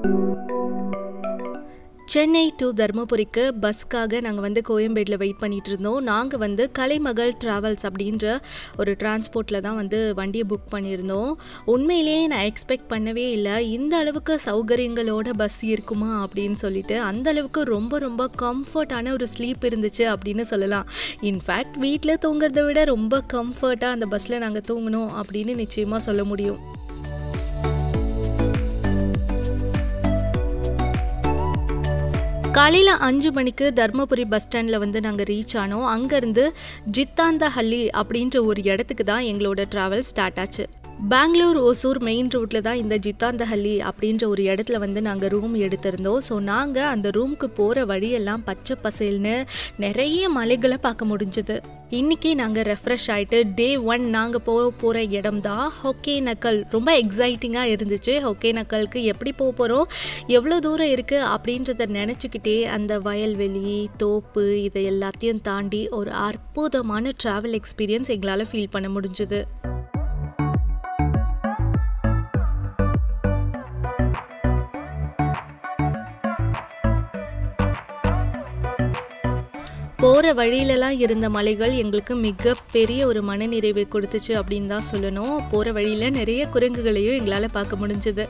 Chennai to தருமபுரிக்கு பஸ்க்காக நாங்கள் வந்து கோயம்பேடில் wait பண்ணிட்டு இருந்தோம் நாங்கள் வந்து கலைமகள் ட்ராவல்ஸ் அப்படின்ற ஒரு டிரான்ஸ்போர்ட்டில் தான் வந்து வண்டியை புக் பண்ணியிருந்தோம் உண்மையிலேயே நான் எக்ஸ்பெக்ட் பண்ணவே இல்லை இந்த அளவுக்கு சௌகரியங்களோட பஸ் இருக்குமா அப்படின்னு சொல்லிட்டு அந்த அளவுக்கு ரொம்ப ரொம்ப கம்ஃபர்ட்டான ஒரு ஸ்லீப் இருந்துச்சு அப்படின்னு சொல்லலாம் இன்ஃபேக்ட் வீட்டில் தூங்குறதை விட ரொம்ப கம்ஃபர்ட்டாக அந்த பஸ்ஸில் நாங்கள் தூங்கணும் அப்படின்னு நிச்சயமாக சொல்ல முடியும் காலையில் அஞ்சு மணிக்கு தர்மபுரி பஸ் ஸ்டாண்டில் வந்து நாங்கள் ரீச் ஆனோம் அங்கேருந்து ஜித்தாந்தஹள்ளி அப்படின்ற ஒரு இடத்துக்கு தான் எங்களோட ட்ராவல் ஸ்டார்ட் ஆச்சு பெங்களூர் ஓசூர் மெயின் ரோட்டில் தான் இந்த ஜித்தாந்தஹள்ளி அப்படின்ற ஒரு இடத்துல வந்து நாங்கள் ரூம் எடுத்திருந்தோம் ஸோ நாங்கள் அந்த ரூமுக்கு போகிற வழியெல்லாம் பச்சை பசேல்னு நிறைய மலைகளை பார்க்க முடிஞ்சது இன்றைக்கி நாங்கள் ரெஃப்ரெஷ் ஆகிட்டு டே ஒன் நாங்கள் போக போகிற இடம் தான் ஹொக்கேனக்கல் ரொம்ப எக்ஸைட்டிங்காக இருந்துச்சு ஹொக்கேனக்கலுக்கு எப்படி போக போகிறோம் எவ்வளோ தூரம் இருக்குது அப்படின்றத நினச்சிக்கிட்டே அந்த வயல்வெளி தோப்பு இதை எல்லாத்தையும் தாண்டி ஒரு அற்புதமான ட்ராவல் எக்ஸ்பீரியன்ஸ் எங்களால் ஃபீல் பண்ண முடிஞ்சுது போகிற வழியிலலாம் இருந்த மலைகள் எங்களுக்கு மிகப்பெரிய ஒரு மனநிறைவை கொடுத்துச்சு அப்படின்னு தான் சொல்லணும் போகிற வழியில் நிறைய குரங்குகளையும் எங்களால் பார்க்க முடிஞ்சது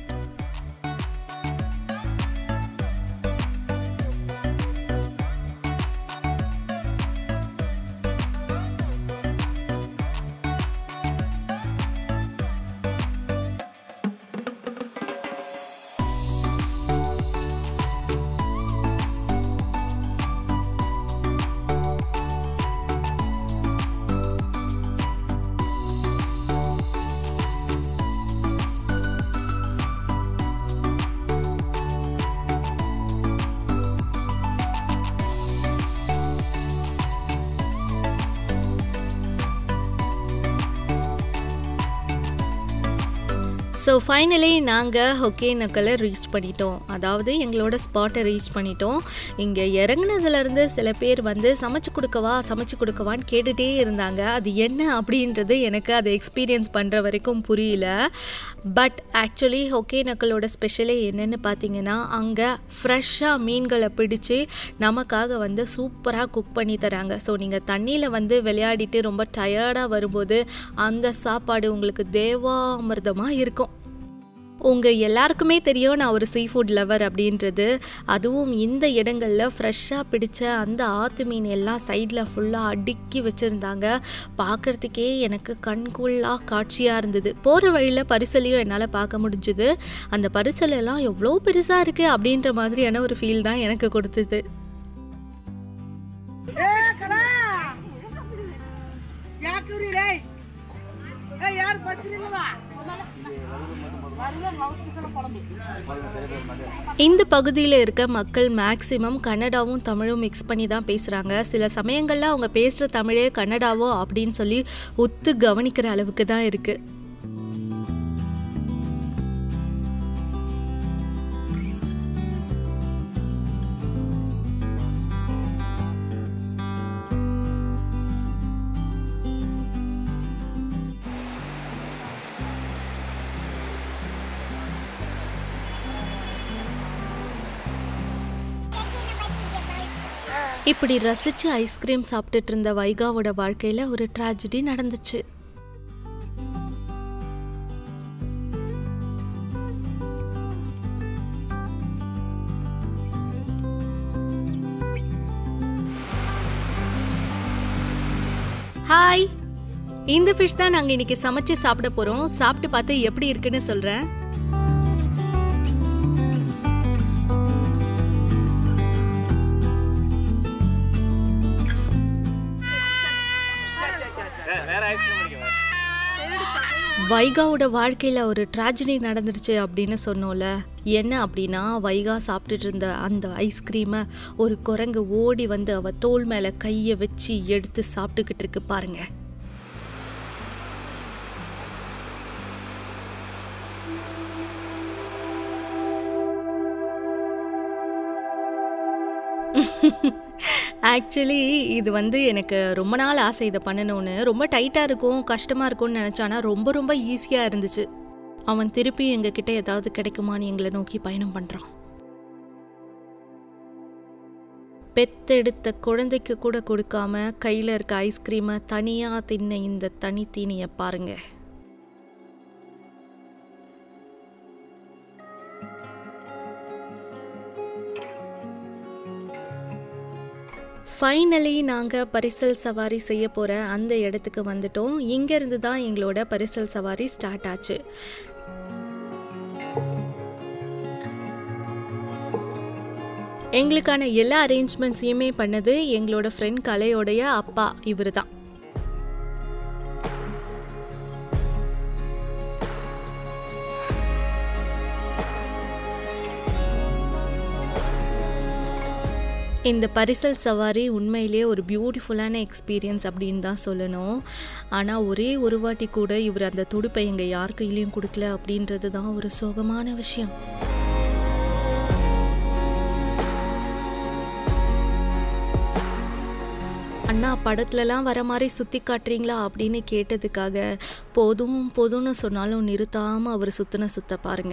ஸோ ஃபைனலி நாங்கள் ஒகேனக்கலை ரீச் பண்ணிட்டோம் அதாவது எங்களோட ஸ்பாட்டை ரீச் பண்ணிட்டோம் இங்கே இறங்குனதுலேருந்து சில பேர் வந்து சமைச்சு கொடுக்கவா சமைச்சு கொடுக்கவான்னு கேட்டுகிட்டே இருந்தாங்க அது என்ன அப்படின்றது எனக்கு அதை எக்ஸ்பீரியன்ஸ் பண்ணுற வரைக்கும் புரியல பட் ஆக்சுவலி ஒகேனக்கலோட ஸ்பெஷலே என்னென்னு பார்த்தீங்கன்னா அங்கே ஃப்ரெஷ்ஷாக மீன்களை பிடிச்சி நமக்காக வந்து சூப்பராக குக் பண்ணி தராங்க ஸோ நீங்கள் தண்ணியில் வந்து விளையாடிட்டு ரொம்ப டயர்டாக வரும்போது அந்த சாப்பாடு உங்களுக்கு தேவாமிர்தமாக இருக்கும் உங்கள் எல்லாருக்குமே தெரியும் நான் ஒரு சீ ஃபுட் லவர் அப்படின்றது அதுவும் இந்த இடங்களில் ஃப்ரெஷ்ஷாக பிடிச்ச அந்த ஆற்று மீன் எல்லாம் சைடில் ஃபுல்லாக அடுக்கி வச்சுருந்தாங்க பார்க்குறதுக்கே எனக்கு கண்கொள்ளாக காட்சியாக இருந்தது போகிற வழியில் பரிசலையும் என்னால் பார்க்க முடிஞ்சுது அந்த பரிசல் எல்லாம் எவ்வளோ பெருசாக இருக்குது அப்படின்ற மாதிரியான ஒரு ஃபீல் தான் எனக்கு கொடுத்தது ಯಾರು ಬರ್ತಿರ್ಲಿಲ್ವಾ இந்த பகுதியில் இருக்க மக்கள் மேக்ஸிமம் கன்னடாவும் தமிழும் மிக்ஸ் பண்ணி தான் பேசுகிறாங்க சில சமயங்களில் அவங்க பேசுகிற தமிழே கன்னடாவோ அப்படின்னு சொல்லி ஒத்து கவனிக்கிற அளவுக்கு தான் இருக்குது இப்படி ரசித்து ஐஸ்கிரீம் சாப்பிட்டுட்டு இருந்த வைகாவோட வாழ்க்கையில் ஒரு ட்ராஜடி நடந்துச்சு ஹாய் இந்த ஃபிஷ் தான் நாங்கள் இன்னைக்கு சமைச்சு சாப்பிட போகிறோம் சாப்பிட்டு பார்த்து எப்படி இருக்குன்னு சொல்கிறேன் வைகாவோட வாழ்க்கையில் ஒரு ட்ராஜடி நடந்துருச்சு அப்படின்னு சொன்னோம்ல என்ன அப்படின்னா வைகா சாப்பிட்டுட்டு இருந்த அந்த ஐஸ்கிரீமை ஒரு குரங்கு ஓடி வந்து அவ தோல் மேலே கையை வச்சு எடுத்து சாப்பிட்டுக்கிட்டு இருக்கு பாருங்க ஆக்சுவலி இது வந்து எனக்கு ரொம்ப நாள் ஆசை இதை பண்ணணும்னு ரொம்ப டைட்டாக இருக்கும் கஷ்டமாக இருக்கும்னு நினச்சானா ரொம்ப ரொம்ப ஈஸியாக இருந்துச்சு அவன் திருப்பியும் எங்ககிட்ட ஏதாவது கிடைக்குமான்னு எங்களை நோக்கி பயணம் பண்ணுறான் பெத்தெடுத்த குழந்தைக்கு கூட கொடுக்காம கையில் இருக்க ஐஸ்கிரீமை தனியாக தின்ன இந்த தனி தீனியை பாருங்க ஃபைனலி நாங்கள் பரிசல் சவாரி செய்ய போகிற அந்த இடத்துக்கு வந்துட்டோம் இங்கேருந்து தான் எங்களோட பரிசல் சவாரி ஸ்டார்ட் ஆச்சு எங்களுக்கான எல்லா அரேஞ்ச்மெண்ட்ஸையுமே பண்ணது எங்களோட ஃப்ரெண்ட் கலையோடைய அப்பா இவர் தான் இந்த பரிசல் சவாரி உண்மையிலே ஒரு பியூட்டிஃபுல்லான எக்ஸ்பீரியன்ஸ் அப்படின்னு தான் சொல்லணும் ஆனால் ஒரே ஒரு வாட்டி கூட இவர் அந்த துடுப்பை எங்கள் யார் கையிலையும் கொடுக்கல அப்படின்றது தான் ஒரு சோகமான விஷயம் அண்ணா படத்துலலாம் வர மாதிரி சுற்றி காட்டுறீங்களா அப்படின்னு கேட்டதுக்காக போதும் போதும்னு சொன்னாலும் நிறுத்தாமல் அவர் சுத்தின சுத்த பாருங்க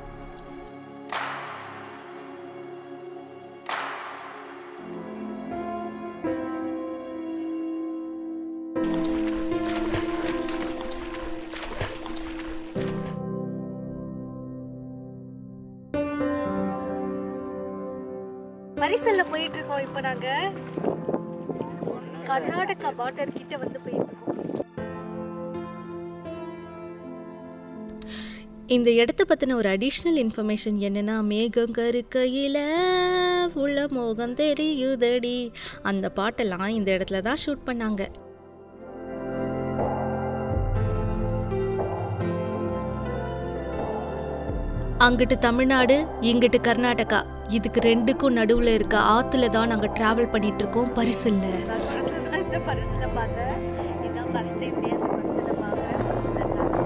பரிசல்ல போயிட்டு இருக்கோம் இப்போ நாங்க கர்நாடகா பார்டர் கிட்ட வந்து போயிட்டு இருக்கோம் இந்த இடத்த பற்றின ஒரு அடிஷ்னல் இன்ஃபர்மேஷன் என்னென்னா மேகம் கருக்கையில் உள்ள மோகம் தெரியுதடி அந்த பாட்டெல்லாம் இந்த இடத்துல தான் ஷூட் பண்ணாங்க அங்கிட்டு தமிழ்நாடு இங்கிட்டு கர்நாடகா இதுக்கு ரெண்டுக்கும் நடுவில் இருக்க ஆற்றுல தான் நாங்கள் ட்ராவல் பண்ணிட்டு இருக்கோம் பரிசில்ல நான் படத்துல தான் இந்த பரிசலை பார்த்தேன் இதான் ஃபர்ஸ்ட் டைம் அந்த பரிசலை பார்க்குறேன் பரிசலை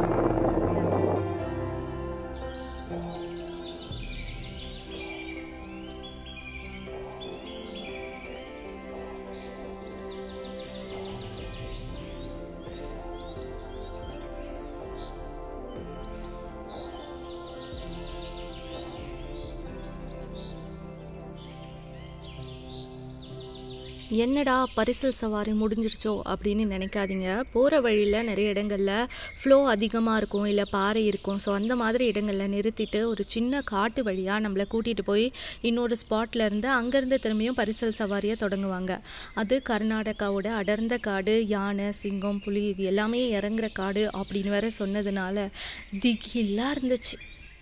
என்னடா பரிசல் சவாரி முடிஞ்சிருச்சோ அப்படின்னு நினைக்காதீங்க போகிற வழியில் நிறைய இடங்களில் ஃப்ளோ அதிகமாக இருக்கும் இல்லை பாறை இருக்கும் ஸோ அந்த மாதிரி இடங்களில் நிறுத்திட்டு ஒரு சின்ன காட்டு வழியாக நம்மளை கூட்டிகிட்டு போய் இன்னொரு ஸ்பாட்ல இருந்து அங்கேருந்து திரும்பியும் பரிசல் சவாரியை தொடங்குவாங்க அது கர்நாடகாவோட அடர்ந்த காடு யானை சிங்கம் புலி இது எல்லாமே இறங்குற காடு அப்படின்னு வேற சொன்னதுனால திகிலாக இருந்துச்சு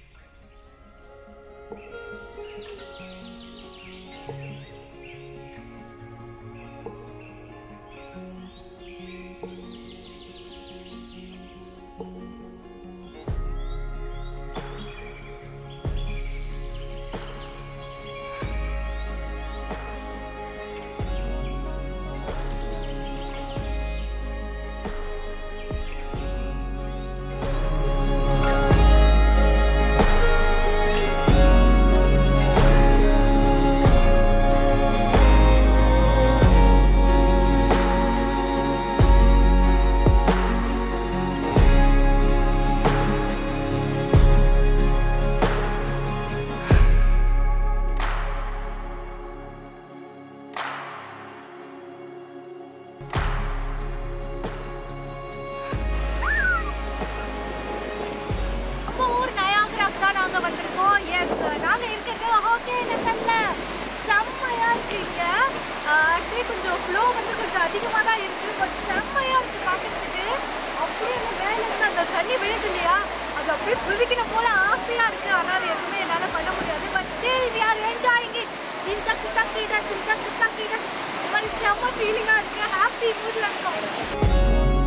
நம்ம ஊர் நயாகராக்கு தான் நாங்க வந்திருக்கோம் எஸ் நாங்க இருக்கிறது ஓகே நெசல்ல செம்மையா இருக்கு இங்க ஆக்சுவலி கொஞ்சம் ஃப்ளோ வந்து கொஞ்சம் அதிகமாக தான் இருக்கு பட் செம்மையா இருக்கு பார்க்கறதுக்கு அப்படியே அந்த மேல இருந்து அந்த தண்ணி விழுது இல்லையா அது அப்படியே குதிக்கணும் போல ஆசையா இருக்கு ஆனால் அது எதுவுமே என்னால பண்ண முடியாது but still we are enjoying it இந்த குத்தக்கு இதை இந்த குத்தக்கு இதை இந்த மாதிரி செம்ம ஃபீலிங்காக இருக்கு ஹாப்பி மூட்ல இருக்கோம்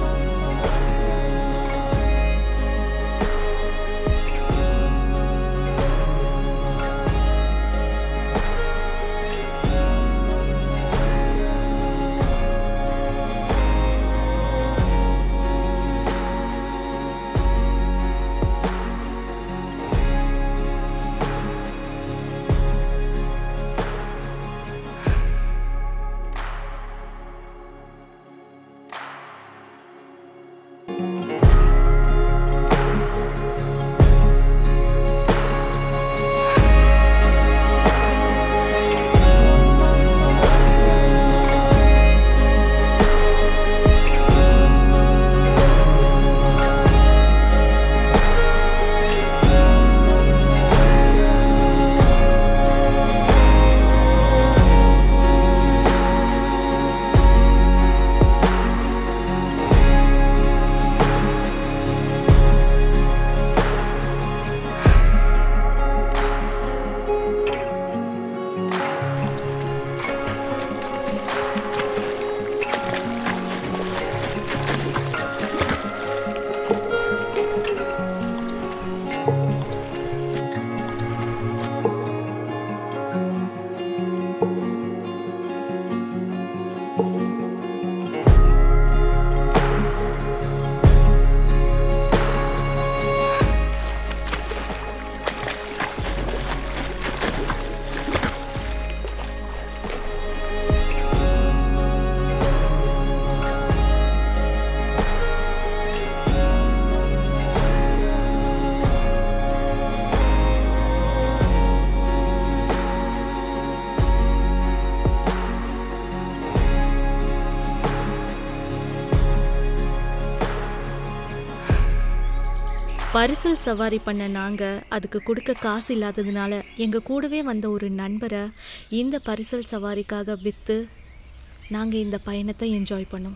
பரிசல் சவாரி பண்ண நாங்கள் அதுக்கு கொடுக்க காசு இல்லாததுனால எங்கள் கூடவே வந்த ஒரு நண்பரை இந்த பரிசல் சவாரிக்காக விற்று நாங்கள் இந்த பயணத்தை என்ஜாய் பண்ணோம்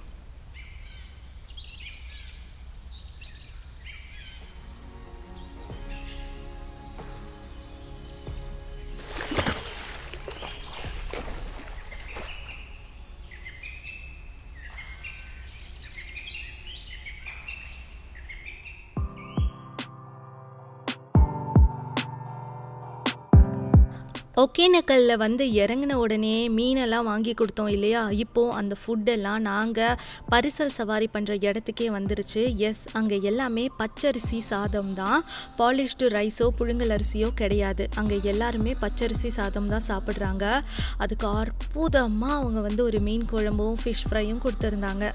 ஒகேனக்கல்ல வந்து இறங்கின உடனே மீனெல்லாம் வாங்கி கொடுத்தோம் இல்லையா இப்போது அந்த ஃபுட்டெல்லாம் நாங்கள் பரிசல் சவாரி பண்ணுற இடத்துக்கே வந்துருச்சு எஸ் அங்கே எல்லாமே பச்சரிசி சாதம் தான் பாலிஷ்டு ரைஸோ புழுங்கல் அரிசியோ கிடையாது அங்கே எல்லாருமே பச்சரிசி சாதம் தான் சாப்பிட்றாங்க அதுக்கு அற்புதமாக அவங்க வந்து ஒரு மீன் குழம்பும் ஃபிஷ் ஃப்ரையும் கொடுத்துருந்தாங்க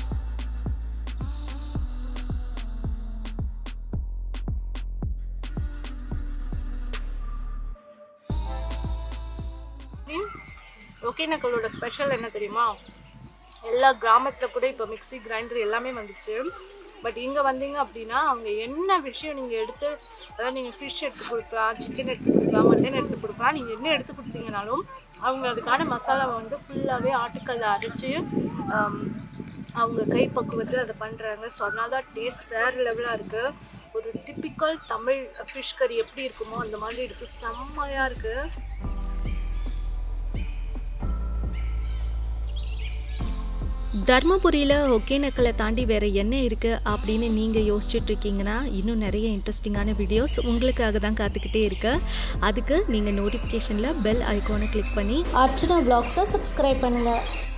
ஒகேனக்கலோட ஸ்பெஷல் என்ன தெரியுமா எல்லா கிராமத்தில் கூட இப்போ மிக்ஸி கிரைண்டர் எல்லாமே வந்துச்சு பட் இங்கே வந்தீங்க அப்படின்னா அவங்க என்ன விஷயம் நீங்கள் எடுத்து அதாவது நீங்கள் ஃபிஷ் எடுத்து கொடுக்கலாம் சிக்கன் எடுத்து கொடுக்கலாம் மட்டன் எடுத்து கொடுக்கலாம் நீங்கள் என்ன எடுத்து கொடுத்தீங்கனாலும் அவங்க அதுக்கான மசாலாவை வந்து ஃபுல்லாகவே ஆட்டுக்கல்ல அரைச்சி ஆம், அவங்க கைப்பக்குவத்தில் அதை பண்ணுறாங்க ஸோ அதனால தான் டேஸ்ட் வேறு லெவலாக இருக்குது ஒரு டிப்பிக்கல் தமிழ் ஃபிஷ் கறி எப்படி இருக்குமோ அந்த மாதிரி இருக்குது செம்மையாக இருக்குது தர்மபுரியில் ஒகேனக்கலை தாண்டி வேறு என்ன இருக்குது அப்படின்னு நீங்கள் யோசிச்சுட்டு இருக்கீங்கன்னா இன்னும் நிறைய இன்ட்ரெஸ்டிங்கான வீடியோஸ் உங்களுக்காக தான் காத்துக்கிட்டே இருக்கு அதுக்கு நீங்கள் நோட்டிஃபிகேஷனில் பெல் ஐக்கானை கிளிக் பண்ணி அர்ச்சனா பிளாக்ஸை சப்ஸ்கிரைப் பண்ணுங்கள்